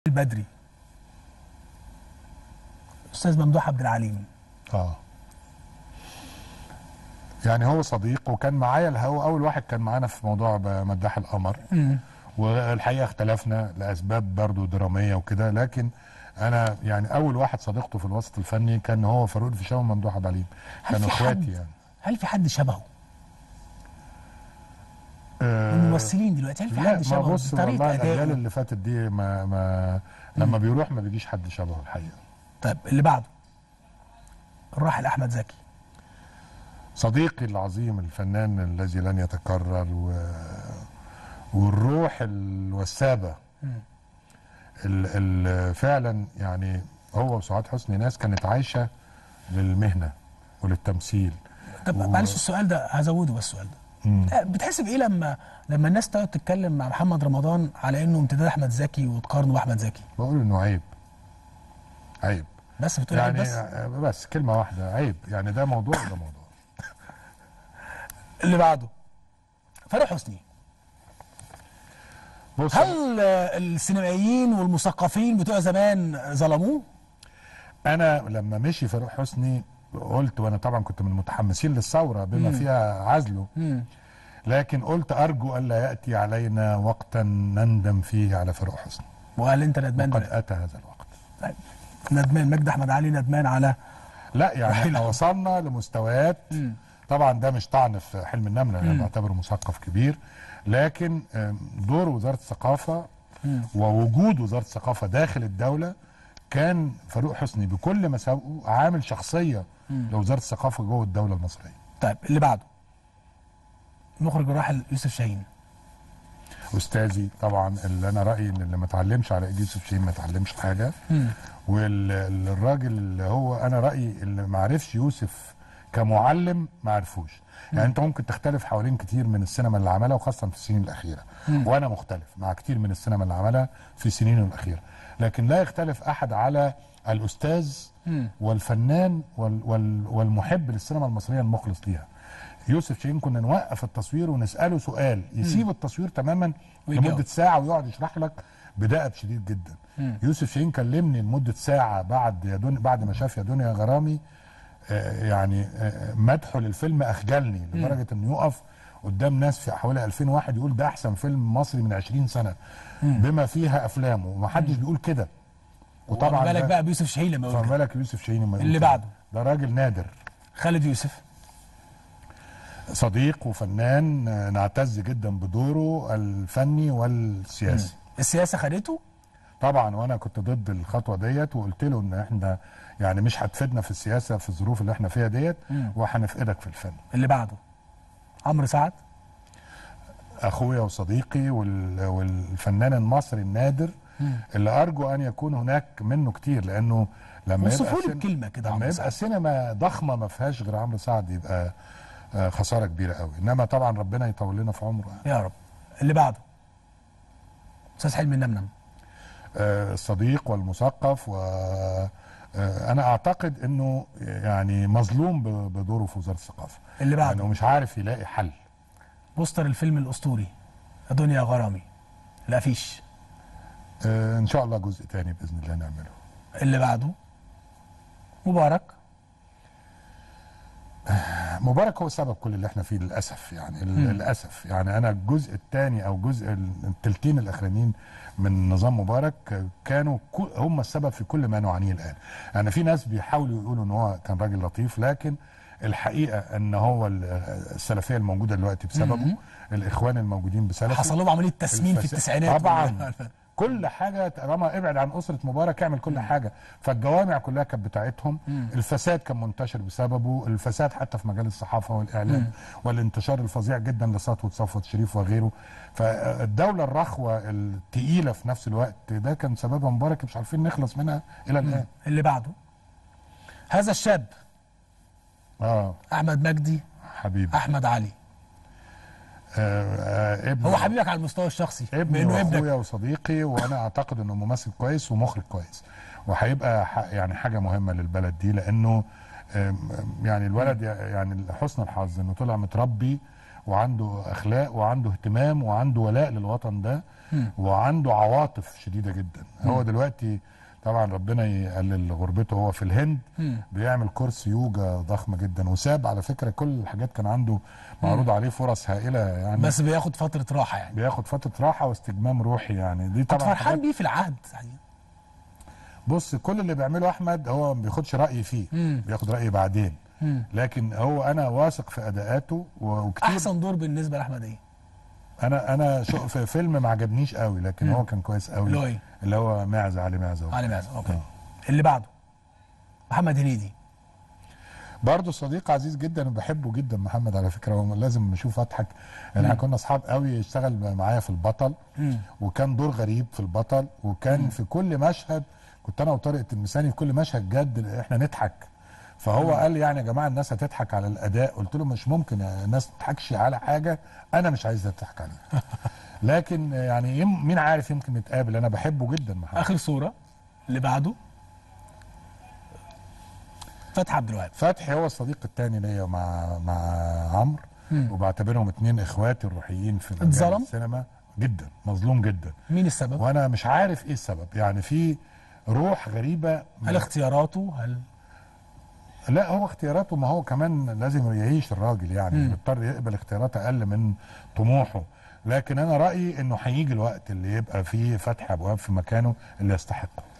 البدري استاذ ممدوح عبد العليم اه يعني هو صديق وكان معايا الهوا اول واحد كان معانا في موضوع ب- مداح القمر والحقيقه اختلفنا لاسباب برضو دراميه وكده لكن انا يعني اول واحد صديقته في الوسط الفني كان هو فاروق الفيشاوي وممدوح عبد العليم هل كانوا في حد اخواتي يعني هل في حد شبهه آه، الممثلين دلوقتي هل في لا حد ما شبهه بص بطريقة والله الاجيال أدائه؟ اللي فاتت دي ما ما لما بيروح ما بيجيش حد شبهه الحقيقه طيب اللي بعده الراحل احمد زكي صديقي العظيم الفنان الذي لن يتكرر و... والروح الوسابة ال... ال... فعلا يعني هو وسعاد حسني ناس كانت عايشة للمهنة وللتمثيل طب و- معلش السؤال ده هزوده بس السؤال ده لا، بتحسب ايه لما لما الناس تقعد تتكلم مع محمد رمضان على انه امتداد احمد زكي وتقارنه باحمد زكي بقول انه عيب عيب بس بتقول يعني يعني بس بس كلمة واحدة عيب يعني ده موضوع وده موضوع اللي بعده فاروق حسني بص هل آه، السينمائيين والمثقفين بتوع زمان ظلموه؟ انا لما مشي فاروق حسني قلت وانا طبعا كنت من المتحمسين للثوره بما فيها عزله لكن قلت ارجو الا ياتي علينا وقتا نندم فيه على فاروق حسني وهل انت ندمان قد دلوقتي؟ اتى هذا الوقت طيب. ندمان مجدي احمد علي ندمان على لا يعني احنا وصلنا لمستويات طبعا ده مش طعن في حلم النمله انا بعتبره مثقف كبير لكن آم، دور وزاره الثقافه ووجود وزاره الثقافه داخل الدوله كان فاروق حسني بكل مساوئه عامل شخصيه لوزاره الثقافه جوه الدوله المصريه طيب اللي بعده المخرج الراحل يوسف شاهين استاذي طبعا اللي انا رايي ان اللي ما اتعلمش على ايد يوسف شاهين ما اتعلمش حاجه والراجل اللي هو انا رايي اللي ما عرفش يوسف كمعلم ما عرفوش يعني انت ممكن تختلف حوالين كتير من السينما اللي عملها وخاصه في السنين الاخيره وانا مختلف مع كتير من السينما اللي عملها في السنين الاخيره لكن لا يختلف احد على الاستاذ والفنان وال وال والمحب للسينما المصريه المخلص ليها يوسف شاهين كنا نوقف التصوير ونساله سؤال يسيب التصوير تماما ويجاوب. لمده ساعه ويقعد يشرح لك بدأب شديد جدا يوسف شاهين كلمني لمده ساعه بعد يا دنيا بعد ما شاف يا دنيا يا غرامي آه، يعني آه، مدحه للفيلم اخجلني لدرجه انه يقف قدام ناس في حوالي 2000 واحد يقول ده احسن فيلم مصري من 20 سنه بما فيها افلامه ومحدش بيقول كده وطبعا وطبعا بالك ده- بقى بيوسف شاهين لما فما يقول كده. بالك يوسف شاهين لما يقول اللي كده. بعده. ده راجل نادر خالد يوسف صديق وفنان آه، نعتز جدا بدوره الفني والسياسي السياسه خدته طبعا وانا كنت ضد الخطوه ديت وقلت له ان احنا يعني مش هتفيدنا في السياسه في الظروف اللي احنا فيها ديت وهنفقدك في الفن اللي بعده عمرو سعد اخويا وصديقي وال- والفنان المصري النادر اللي ارجو ان يكون هناك منه كتير لانه لما يبقى وصفوا لي السين- بكلمة كده لما عمرو يبقى سعد. سينما ضخمه ما فيهاش غير عمرو سعد يبقى آه، خساره كبيره قوي انما طبعا ربنا يطول لنا في عمره يا رب اللي بعده استاذ حلمي النمنم آه، الصديق والمثقف و آه، انا اعتقد انه يعني مظلوم ب- بدوره في وزاره الثقافه اللي بعده. انه مش عارف يلاقي حل بوستر الفيلم الاسطوري دنيا غرامي لا فيش آه، ان شاء الله جزء تاني باذن الله نعمله اللي بعده مبارك مبارك هو سبب كل اللي احنا فيه للاسف يعني للاسف يعني انا الجزء الثاني او جزء الثلثين الاخرانيين من نظام مبارك كانوا كل- هم السبب في كل ما نعانيه الان يعني في ناس بيحاولوا يقولوا ان هو كان راجل لطيف لكن الحقيقه ان هو ال- السلفيه الموجوده دلوقتي بسببه الاخوان الموجودين بسببه حصل لهم عمليه تسمين في الفساد. التسعينات طبعا كل حاجه طالما ابعد عن اسره مبارك اعمل كل حاجه فالجوامع كلها كانت بتاعتهم الفساد كان منتشر بسببه الفساد حتى في مجال الصحافه والاعلام والانتشار الفظيع جدا لسطوه صفوت شريف وغيره فالدوله الرخوه الثقيله في نفس الوقت ده كان سببها مبارك مش عارفين نخلص منها الى الان اللي بعده هذا الشاب اه احمد مجدي حبيبي احمد علي آه آه ابن هو حبيبك على المستوى الشخصي ابني بانه ابنك واخويا وصديقي وانا اعتقد انه ممثل كويس ومخرج كويس وهيبقى ح- يعني حاجه مهمه للبلد دي لانه آم، يعني الولد ي- يعني حسن الحظ انه طلع متربي وعنده اخلاق وعنده اهتمام وعنده ولاء للوطن ده وعنده عواطف شديده جدا هو دلوقتي طبعا ربنا يقلل غربته هو في الهند بيعمل كورس يوجا ضخم جدا وساب على فكره كل الحاجات كان عنده معروض عليه فرص هائله يعني بس بياخد فتره راحه يعني بياخد فتره راحه واستجمام روحي يعني دي كنت طبعا فرحان حاجات بيه في العهد صحيح بص كل اللي بيعمله احمد هو ما بياخدش رايي فيه مم. بياخد رايي بعدين مم. لكن هو انا واثق في اداءاته و- وكتير احسن دور بالنسبه لاحمد ايه انا انا شو في فيلم ما عجبنيش قوي لكن هو كان كويس قوي اللي هو إيه؟ اللي هو معزه علي معزه علي معزه اوكي اللي بعده محمد هنيدي برضه صديق عزيز جدا وبحبه جدا محمد على فكره هو لازم نشوف اضحك يعني احنا كنا اصحاب قوي اشتغل معايا في البطل مم. وكان دور غريب في البطل وكان في كل مشهد كنت انا وطارق التلمساني في كل مشهد جد احنا نضحك فهو قال لي يعني يا جماعه الناس هتضحك على الاداء قلت له مش ممكن يعني الناس ما تضحكش على حاجه انا مش عايزها تضحك عليها لكن يعني يم- مين عارف يمكن نتقابل انا بحبه جدا محمد اخر صوره اللي بعده فتحي عبد الوهاب فتحي هو الصديق الثاني ليا مع مع عمرو مم. وبعتبرهم اتنين اخواتي الروحيين في مجال اتظلم؟ السينما جدا مظلوم جدا مين السبب؟ وانا مش عارف ايه السبب يعني في روح غريبه هل اختياراته؟ هل لا هو اختياراته ما هو كمان لازم يعيش الراجل يعني بيضطر يقبل اختيارات اقل من طموحه لكن انا رايي انه هيجي الوقت اللي يبقى فيه فتح ابواب في مكانه اللي يستحقه